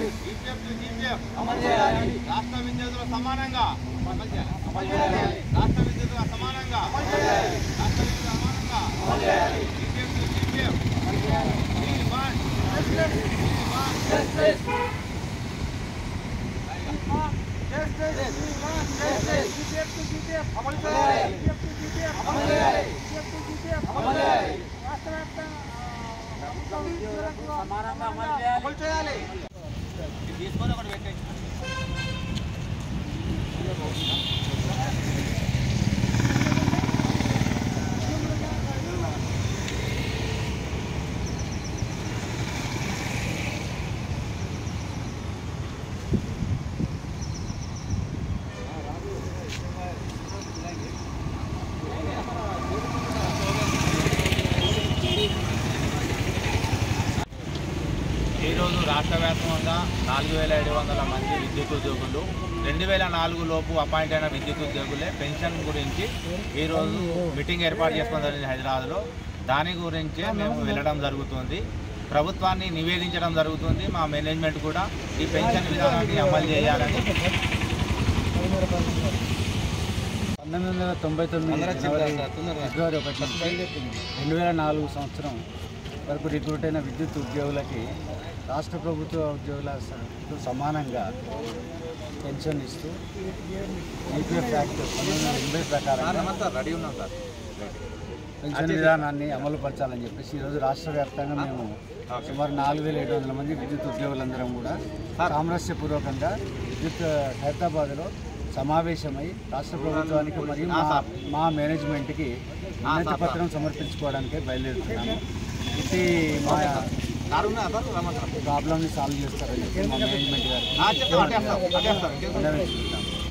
EPF to GPF రాష్ట్ర విద్యార్థుల సమానంగా రాష్ట్ర విద్యార్థుల సమానంగా రాష్ట్ర విద్యార్థుల సమానంగా EPF to GPF We want We want తీసుకొని ఒకటి పెట్టేసి ఈరోజు రాష్ట్ర వ్యాప్తంగా నాలుగు వేల ఏడు వందల మంది విద్యుత్ ఉద్యోగులు రెండు వేల నాలుగు లోపు అపాయింట్ అయిన విద్యుత్ ఉద్యోగులే పెన్షన్ గురించి ఈరోజు మీటింగ్ ఏర్పాటు చేసుకోవడం జరిగింది హైదరాబాద్లో దాని గురించే మేము వెళ్ళడం జరుగుతుంది ప్రభుత్వాన్ని నివేదించడం జరుగుతుంది మా మేనేజ్మెంట్ కూడా ఈ పెన్షన్ విధానాన్ని అమలు చేయాలని పంతొమ్మిది వందల తొంభై తొమ్మిది జనవరి ఫిబ్రవరి ఒకటి నుంచి రెండు వేల నాలుగు సంవత్సరం వరకు రిక్రూట్ అయిన విద్యుత్ ఉద్యోగులకి రాష్ట్ర ప్రభుత్వ ఉద్యోగుల స- సమానంగా పెన్షన్ ఇస్తూ ఈపీఎఫ్ యాక్ట్ పంతొమ్మిది వందల ఎనభై ప్రకారం రెడీ ఉన్నాం సార్ పెన్షన్ విధానాన్ని అమలు పరచాలని చెప్పేసి ఈరోజు రాష్ట్ర వ్యాప్తంగా మేము సుమారు నాలుగు వేల ఏడు వందల మంది విద్యుత్ ఉద్యోగులందరం కూడా సామరస్యపూర్వకంగా విద్యుత్ హైదరాబాద్లో సమావేశమై రాష్ట్ర ప్రభుత్వానికి మరియు మా మా మేనేజ్మెంట్కి వినతి పత్రం సమర్పించుకోవడానికి బయలుదేరుతున్నాము ఇది మా ప్రాబ్లమ్ని సాల్వ్ చేస్తారని చెప్పి మా మేనేజ్మెంట్ గారికి విన్నవించుకుంటాము.